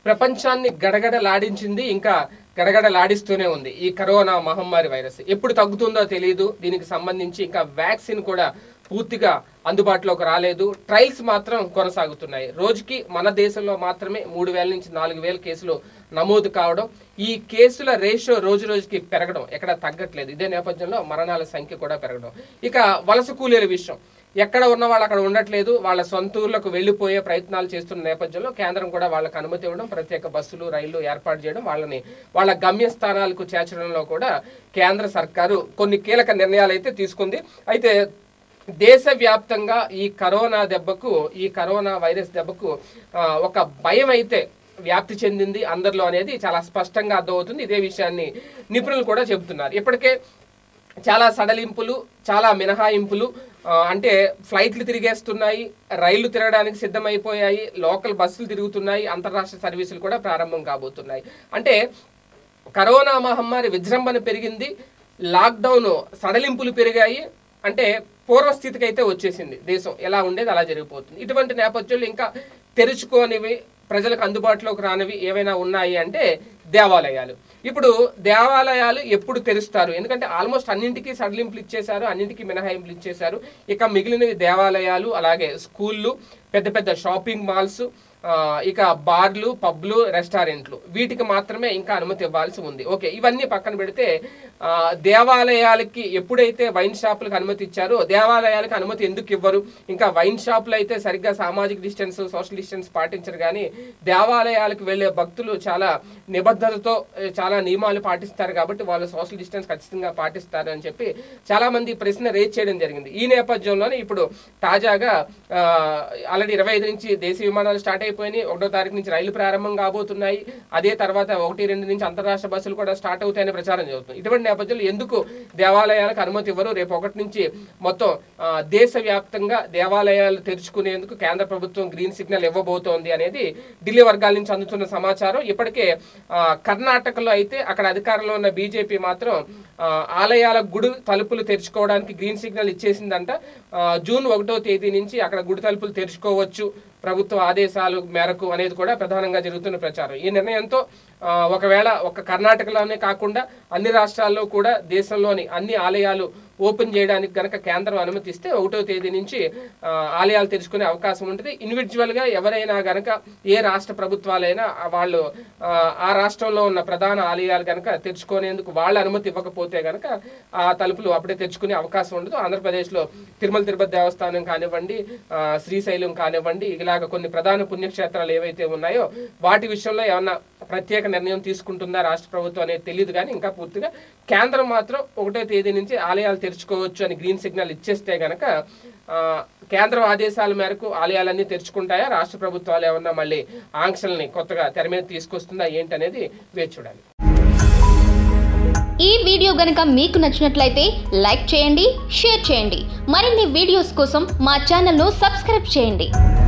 ప్రపంచాన్ని గడగడలాడించింది ఇంకా గడగడలాడిస్తూనే ఉంది ఈ కరోనా మహమ్మారి వైరస్ ఎప్పుడు తగ్గుతుందో తెలియదు దీనికి సంబంధించి ఇంకా వ్యాక్సిన్ కూడా పూర్తిగా అందుబాటులోకి రాలేదు ట్రయల్స్ మాత్రం కొనసాగుతున్నాయి రోజుకి మన దేశంలో మాత్రమే మూడు వేల నుంచి నాలుగు వేల కేసులు నమోదు కావడం ఈ కేసుల రేషియో రోజు రోజుకి పెరగడం ఎక్కడ తగ్గట్లేదు ఇదే నేపథ్యంలో మరణాల సంఖ్య కూడా పెరగడం ఇక వలస కూలీల విషయం ఎక్కడ ఉన్న వాళ్ళు అక్కడ ఉండట్లేదు వాళ్ళ సొంత ఊర్లకు వెళ్ళిపోయే ప్రయత్నాలు చేస్తున్న నేపథ్యంలో కేంద్రం కూడా వాళ్ళకి అనుమతి ఇవ్వడం ప్రత్యేక బస్సులు రైళ్లు ఏర్పాటు చేయడం వాళ్ళని వాళ్ళ గమ్యస్థానాలకు చేర్చడంలో కూడా కేంద్ర సర్కారు కొన్ని కీలక నిర్ణయాలు అయితే తీసుకుంది అయితే దేశవ్యాప్తంగా ఈ కరోనా దెబ్బకు ఈ కరోనా వైరస్ దెబ్బకు ఆ, ఒక భయం అయితే వ్యాప్తి చెందింది అందరిలో అనేది చాలా స్పష్టంగా అర్థమవుతుంది ఇదే విషయాన్ని నిపుణులు కూడా చెబుతున్నారు ఇప్పటికే చాలా సడలింపులు చాలా మినహాయింపులు ఆ, అంటే ఫ్లైట్లు తిరిగేస్తున్నాయి రైళ్లు తిరగడానికి సిద్ధమైపోయాయి లోకల్ బస్సులు తిరుగుతున్నాయి అంతరాష్ట్ర సర్వీసులు కూడా ప్రారంభం కాబోతున్నాయి అంటే కరోనా మహమ్మారి విజృంభణ పెరిగింది లాక్డౌన్ సడలింపులు పెరిగాయి అంటే పూర్వస్థితికి అయితే వచ్చేసింది దేశం ఎలా ఉండేది అలా జరిగిపోతుంది ఇటువంటి నేపథ్యంలో ఇంకా తెరుచుకోనివి ప్రజలకు అందుబాటులోకి రానివి ఏవైనా ఉన్నాయి అంటే దేవాలయాలు ఇప్పుడు దేవాలయాలు ఎప్పుడు తెరుస్తారు ఎందుకంటే ఆల్మోస్ట్ అన్నింటికీ సడలింపులు ఇచ్చేశారు అన్నింటికీ మినహాయింపులు ఇచ్చేశారు ఇక మిగిలినవి దేవాలయాలు అలాగే స్కూళ్ళు పెద్ద పెద్ద షాపింగ్ మాల్స్ ఆ, ఇక బార్లు పబ్లు రెస్టారెంట్లు వీటికి మాత్రమే ఇంకా అనుమతి ఇవ్వాల్సి ఉంది ఓకే ఇవన్నీ పక్కన పెడితే ఆ, దేవాలయాలకి ఎప్పుడైతే వైన్ షాపులకు అనుమతి ఇచ్చారో దేవాలయాలకు అనుమతి ఎందుకు ఇవ్వరు ఇంకా వైన్ షాపులు అయితే సరిగ్గా సామాజిక డిస్టెన్స్ సోషల్ డిస్టెన్స్ పాటించరు కానీ దేవాలయాలకు వెళ్ళే భక్తులు చాలా నిబద్ధతతో ఏ, చాలా నియమాలు పాటిస్తారు కాబట్టి వాళ్ళు సోషల్ డిస్టెన్స్ ఖచ్చితంగా పాటిస్తారు అని చెప్పి చాలా మంది ప్రశ్న రేజ్ చేయడం జరిగింది ఈ నేపథ్యంలోనే ఇప్పుడు తాజాగా ఆల్రెడీ ఇరవై ఐదు నుంచి దేశీయ విమానాలు స్టార్ట్ అయిపోయినాయి ఒకటో తారీఖు నుంచి రైలు ప్రారంభం కాబోతున్నాయి అదే తర్వాత ఒకటి రెండు నుంచి అంతరాష్ట్ర బస్సులు కూడా స్టార్ట్ అవుతాయని ప్రచారం జరుగుతుంది ఇటువంటి నేపథ్యంలో ఎందుకు దేవాలయాలకు అనుమతి ఇవ్వరు రేపు ఒకటి నుంచి మొత్తం ఆ, దేశవ్యాప్తంగా దేవాలయాలు తెరుచుకునేందుకు కేంద్ర ప్రభుత్వం గ్రీన్ సిగ్నల్ ఇవ్వబోతోంది అనేది ఢిల్లీ వర్గాల నుంచి అందుతున్న సమాచారం ఇప్పటికే ఆ, కర్ణాటకలో అయితే అక్కడ అధికారంలో ఉన్న బీజేపీ మాత్రం ఆ, ఆలయాల గుడి తలుపులు తెరుచుకోవడానికి గ్రీన్ సిగ్నల్ ఇచ్చేసిందంట ఆ, జూన్ ఒకటో తేదీ నుంచి అక్కడ గుడి తలుపులు తెరుచుకోవచ్చు ప్రభుత్వ ఆదేశాలు మేరకు అనేది కూడా ప్రధానంగా జరుగుతున్న ప్రచారం ఈ నిర్ణయంతో ఆ, ఒకవేళ ఒక కర్ణాటకలోనే కాకుండా అన్ని రాష్ట్రాల్లో కూడా దేశంలోని అన్ని ఆలయాలు ఓపెన్ చేయడానికి గనక కేంద్రం అనుమతిస్తే ఒకటో తేదీ నుంచి ఆ, ఆలయాలు తెరుచుకునే అవకాశం ఉంటుంది ఇండివిజువల్ గా ఎవరైనా గనక ఏ రాష్ట్ర ప్రభుత్వాలైనా ఆ వాళ్ళు ఆ, ఆ రాష్ట్రంలో ఉన్న ప్రధాన ఆలయాలు గనక తెరుచుకునేందుకు వాళ్ళ అనుమతి ఇవ్వకపోతే గనక ఆ తలుపులు అప్పుడే తెరుచుకునే అవకాశం ఉండదు ఆంధ్రప్రదేశ్లో తిరుమల తిరుపతి దేవస్థానం కానివ్వండి ఆ, శ్రీశైలం కానివ్వండి ఇలాగ కొన్ని ప్రధాన పుణ్యక్షేత్రాలు ఏవైతే ఉన్నాయో వాటి విషయంలో ఏమన్నా ప్రత్యేక నిర్ణయం తీసుకుంటుందా రాష్ట్ర ప్రభుత్వం అనేది తెలియదు కానీ ఇంకా పూర్తిగా కేంద్రం మాత్రం ఒకటో తేదీ నుంచి ఆలయాలు తెరుచుకోవచ్చు అని గ్రీన్ సిగ్నల్ ఇచ్చేస్తే గనక ఆ, కేంద్రం ఆదేశాల మేరకు ఆలయాలన్నీ తెరుచుకుంటాయా రాష్ట్ర ప్రభుత్వాలు ఏమన్నా మళ్ళీ ఆంక్షల్ని కొత్తగా తెర మీద తీసుకొస్తుందా ఏంటనేది వేచి చూడాలి ఈ వీడియో గనుక మీకు నచ్చినట్లయితే లైక్ చేయండి షేర్ చేయండి మరిన్ని వీడియోస్ కోసం మా ఛానల్ను సబ్స్క్రైబ్ చేయండి